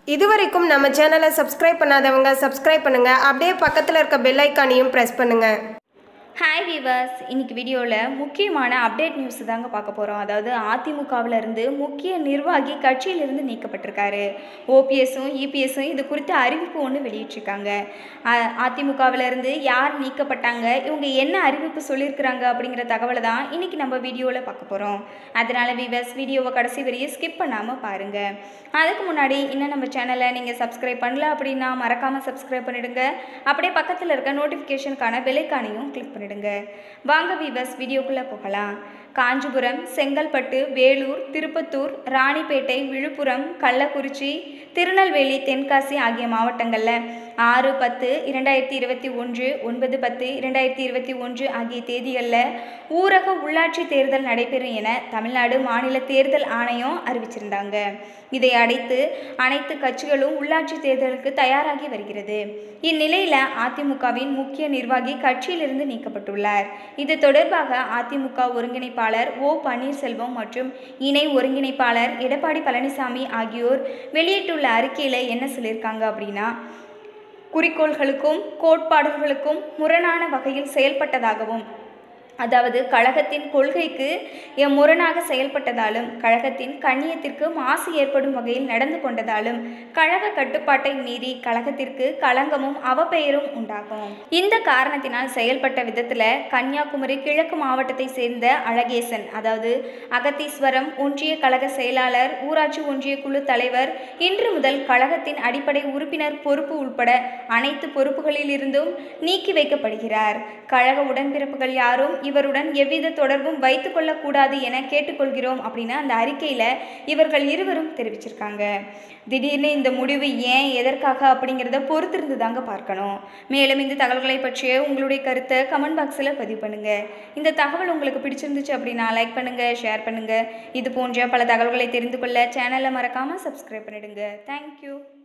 இதுவரைக்கும் நம்ம சேனலை சப்ஸ்கிரைப் பண்ணாதவங்க சப்ஸ்கிரைப் பண்ணுங்க அப்படியே பக்கத்தில் இருக்க பெல் ஐக்கானையும் ப்ரெஸ் பண்ணுங்க ஹாய் வீவர்ஸ் இன்னைக்கு வீடியோவில் முக்கியமான அப்டேட் நியூஸ் தாங்க பார்க்க போகிறோம் அதாவது அதிமுகவில் இருந்து முக்கிய நிர்வாகி கட்சியிலிருந்து நீக்கப்பட்டிருக்காரு ஓபிஎஸும் இபிஎஸும் இது குறித்த அறிவிப்பு ஒன்று வெளியிட்டிருக்காங்க அ- அதிமுகவில் இருந்து யார் நீக்கப்பட்டாங்க இவங்க என்ன அறிவிப்பு சொல்லியிருக்கிறாங்க அப்படிங்கிற தகவலை தான் இன்னைக்கு நம்ம வீடியோவில் பார்க்க போகிறோம் அதனால் வீவர்ஸ் வீடியோவை கடைசி வரையும் ஸ்கிப் பண்ணாமல் பாருங்கள் அதுக்கு முன்னாடி இன்னும் நம்ம சேனலை நீங்கள் சப்ஸ்கிரைப் பண்ணல அப்படின்னா மறக்காமல் சப்ஸ்கிரைப் பண்ணிடுங்க அப்படியே பக்கத்தில் இருக்க நோட்டிஃபிகேஷனுக்கான பெல்லைக்கானையும் கிளிக் பண்ணிடுங்க வாங்க வீவர்ஸ் வீடியோக்குள்ளே போகலாம் காஞ்சிபுரம் செங்கல்பட்டு வேலூர் திருப்பத்தூர் ராணிப்பேட்டை விழுப்புரம் கள்ளக்குறிச்சி திருநெல்வேலி தென்காசி ஆகிய மாவட்டங்களில் ஆறு பத்து இரண்டாயிரத்தி இருபத்தி ஒன்று ஒன்பது பத்து இரண்டாயிரத்தி இருபத்தி ஒன்று ஆகிய தேதிகளில் ஊரக உள்ளாட்சி தேர்தல் நடைபெறும் என தமிழ்நாடு மாநில தேர்தல் ஆணையம் அறிவிச்சிருந்தாங்க இதை அடைத்து அனைத்து கட்சிகளும் உள்ளாட்சி தேர்தலுக்கு தயாராகி வருகிறது இந்நிலையில் அதிமுகவின் முக்கிய நிர்வாகி கட்சியிலிருந்து நீக்கப்பட்டுள்ளார் இது தொடர்பாக அதிமுக ஒருங்கிணைப்பாளர் ஓ பன்னீர்செல்வம் மற்றும் இணை ஒருங்கிணைப்பாளர் எடப்பாடி பழனிசாமி ஆகியோர் வெளியிட்டுள்ள அறிக்கையில் என்ன சொல்லியிருக்காங்க அப்படின்னா குறிக்கோள்களுக்கும் கோட்பாடுகளுக்கும் முரணான வகையில் செயல்பட்டதாகவும் அதாவது கழகத்தின் கொள்கைக்கு எம் முரணாக செயல்பட்டதாலும் கழகத்தின் கண்ணியத்திற்கு மாசு ஏற்படும் வகையில் நடந்து கொண்டதாலும் கழக கட்டுப்பாட்டை மீறி கழகத்திற்கு களங்கமும் அவப்பெயரும் உண்டாகும் இந்த காரணத்தினால் செயல்பட்ட விதத்தில் கன்னியாகுமரி கிழக்கு மாவட்டத்தை சேர்ந்த அழகேசன் அதாவது அகத்தீஸ்வரம் ஒன்றிய கழக செயலாளர் ஊராட்சி ஒன்றிய குழு தலைவர் இன்று முதல் கழகத்தின் அடிப்படை உறுப்பினர் பொறுப்பு உட்பட அனைத்து பொறுப்புகளிலிருந்தும் நீக்கி வைக்கப்படுகிறார் கழக உடன்பிறப்புகள் யாரும் இவருடன் எவ்வித தொடர்பும் வைத்துக் கொள்ளக்கூடாது என கேட்டுக்கொள்கிறோம் அப்படின்னு அந்த அறிக்கையில் இவர்கள் இருவரும் தெரிவிச்சிருக்காங்க திடீர்னு இந்த முடிவு ஏன் எதற்காக அப்படிங்கிறத பொறுத்திருந்து தாங்க பார்க்கணும் மேலும் இந்த தகவல்களை பற்றிய உங்களுடைய கருத்தை கமெண்ட் பாக்ஸில் பதிவு பண்ணுங்க இந்த தகவல் உங்களுக்கு பிடிச்சிருந்துச்சு அப்படின்னா லைக் பண்ணுங்க ஷேர் பண்ணுங்க இது போன்ற பல தகவல்களை தெரிந்து கொள்ள சேனலை மறக்காமல் சப்ஸ்கிரைப் பண்ணிடுங்க தேங்க்யூ